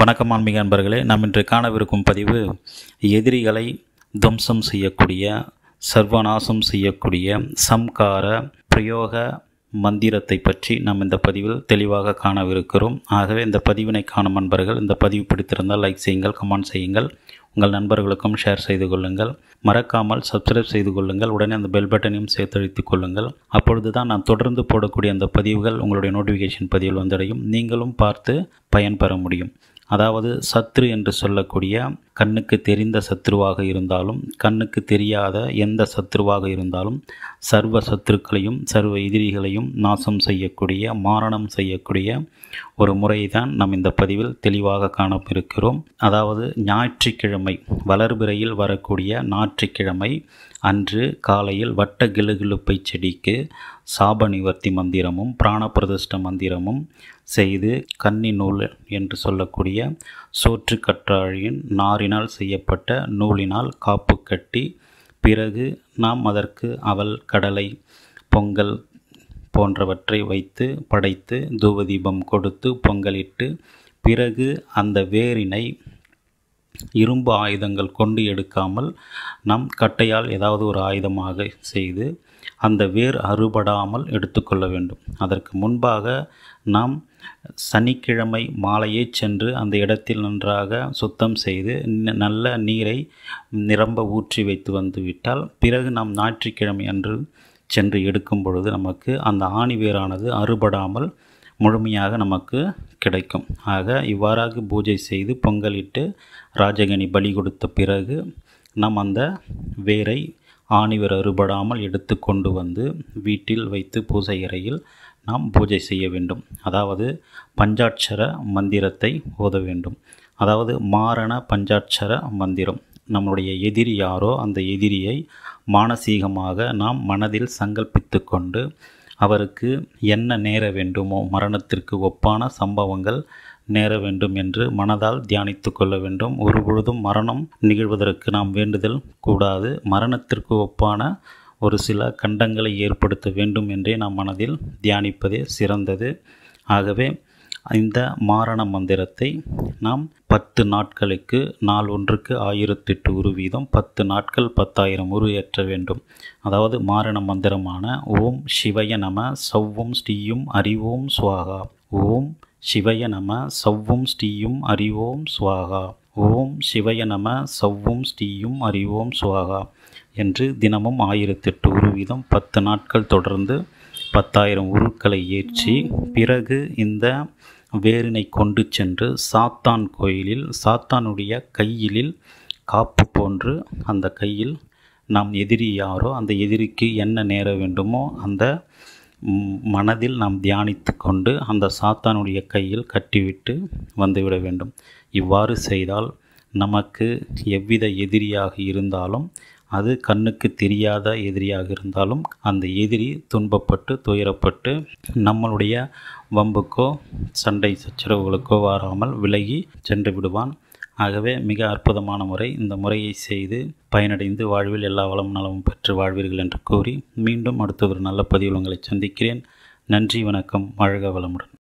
வணக்கம் ஆன்மீக அன்பர்களே நாம் இன்று காணவிருக்கும் பதிவு எதிரிகளை துவம்சம் செய்யக்கூடிய சர்வநாசம் செய்யக்கூடிய சம்கார பிரயோக மந்திரத்தை பற்றி நாம் இந்த பதிவில் தெளிவாக காணவிருக்கிறோம் ஆகவே இந்த பதிவினை காணும் அன்பர்கள் இந்த பதிவு பிடித்திருந்தால் லைக் செய்யுங்கள் கமெண்ட் செய்யுங்கள் உங்கள் நண்பர்களுக்கும் ஷேர் செய்து கொள்ளுங்கள் மறக்காமல் சப்ஸ்கிரைப் செய்து கொள்ளுங்கள் உடனே அந்த பெல் பட்டனையும் சேர்த்தழித்துக் கொள்ளுங்கள் அப்பொழுது தான் நான் தொடர்ந்து போடக்கூடிய அந்த பதிவுகள் உங்களுடைய நோட்டிஃபிகேஷன் பதிவில் வந்தடையும் நீங்களும் பார்த்து பயன்பெற முடியும் அதாவது சத்ரு என்று சொல்லக்கூடிய கண்ணுக்கு தெரிந்த சத்ருவாக இருந்தாலும் கண்ணுக்கு தெரியாத எந்த சத்ருவாக இருந்தாலும் சர்வ சத்துருக்களையும் சர்வ எதிரிகளையும் நாசம் செய்யக்கூடிய மாரணம் செய்யக்கூடிய ஒரு முறையை தான் நாம் இந்த பதிவில் தெளிவாக காணவிருக்கிறோம் அதாவது ஞாயிற்றுக்கிழமை வளர்பிறையில் வரக்கூடிய ஞாயிற்றுக்கிழமை அன்று காலையில் வட்ட கிளுகிழுப்பை செடிக்கு சாப நிவர்த்தி மந்திரமும் பிராணபிரதிஷ்ட மந்திரமும் செய்து கன்னி நூல் என்று சொல்லக்கூடிய சோற்று கற்றாழியின் நாரினால் செய்யப்பட்ட நூலினால் காப்பு கட்டி பிறகு நாம் அதற்கு அவல் கடலை பொங்கல் போன்றவற்றை வைத்து படைத்து தூபதீபம் கொடுத்து பொங்கலிட்டு பிறகு அந்த வேரினை இரும்பு ஆயுதங்கள் கொண்டு எடுக்காமல் நம் கட்டையால் ஏதாவது ஒரு ஆயுதமாக செய்து அந்த வேர் அறுபடாமல் எடுத்துக்கொள்ள வேண்டும் அதற்கு முன்பாக நாம் சனிக்கிழமை மாலையே சென்று அந்த இடத்தில் நன்றாக சுத்தம் செய்து நல்ல நீரை நிரம்ப ஊற்றி வைத்து வந்து விட்டால் பிறகு நாம் ஞாயிற்றுக்கிழமை அன்று சென்று எடுக்கும் பொழுது நமக்கு அந்த ஆணி வேரானது அறுபடாமல் முழுமையாக நமக்கு கிடைக்கும் ஆக இவ்வாறாக பூஜை செய்து பொங்கலிட்டு ராஜகனி பலி கொடுத்த பிறகு நாம் அந்த வேரை ஆணிவர் அறுபடாமல் எடுத்து கொண்டு வந்து வீட்டில் வைத்து பூஜை அறையில் நாம் பூஜை செய்ய வேண்டும் அதாவது பஞ்சாட்சர மந்திரத்தை ஓத வேண்டும் அதாவது மாரண பஞ்சாட்சர மந்திரம் நம்முடைய எதிரி யாரோ அந்த எதிரியை மானசீகமாக நாம் மனதில் சங்கல்பித்து கொண்டு அவருக்கு என்ன நேர வேண்டுமோ மரணத்திற்கு ஒப்பான சம்பவங்கள் நேர வேண்டும் என்று மனதால் தியானித்து கொள்ள வேண்டும் ஒரு பொழுதும் மரணம் நிகழ்வதற்கு நாம் வேண்டுதல் கூடாது மரணத்திற்கு ஒப்பான ஒரு சில கண்டங்களை ஏற்படுத்த வேண்டும் என்றே நாம் மனதில் தியானிப்பதே சிறந்தது ஆகவே இந்த மாரண மந்திரத்தை நாம் பத்து நாட்களுக்கு நாள் ஒன்றுக்கு ஆயிரத்தெட்டு உரு வீதம் பத்து நாட்கள் பத்தாயிரம் உரு ஏற்ற வேண்டும் அதாவது மாரண மந்திரமான ஓம் சிவய நம சவ்வும் ஸ்ரீயும் அறிவோம் சுவாகா ஓம் சிவய நம சவ்வும் ஸ்ரீயும் அறிவோம் சுவாகா ஓம் சிவய நம சவ்வும் ஸ்ரீயும் அறிவோம் சுவாகா என்று தினமும் ஆயிரத்தெட்டு உரு வீதம் பத்து நாட்கள் தொடர்ந்து பத்தாயிரம் உருக்களை ஏற்றி பிறகு இந்த வேரினை கொண்டு சென்று சாத்தான் கோயிலில் சாத்தானுடைய கையிலில் காப்பு போன்று அந்த கையில் நாம் எதிரி யாரோ அந்த எதிரிக்கு என்ன நேர வேண்டுமோ அந்த மனதில் நாம் தியானித்து கொண்டு அந்த சாத்தானுடைய கையில் கட்டிவிட்டு வந்துவிட வேண்டும் இவ்வாறு செய்தால் நமக்கு எவ்வித எதிரியாக இருந்தாலும் அது கண்ணுக்கு தெரியாத எதிரியாக இருந்தாலும் அந்த எதிரி துன்பப்பட்டு துயரப்பட்டு நம்மளுடைய வம்புக்கோ சண்டை சச்சரவுகளுக்கோ வராமல் விலகி சென்று விடுவான் ஆகவே மிக அற்புதமான முறை இந்த முறையை செய்து பயனடைந்து வாழ்வில் எல்லா வளம் நலமும் பெற்று வாழ்வீர்கள் என்று கூறி மீண்டும் அடுத்த ஒரு நல்ல பதிவில் உங்களை சந்திக்கிறேன் நன்றி வணக்கம் வாழ்க வளமுடன்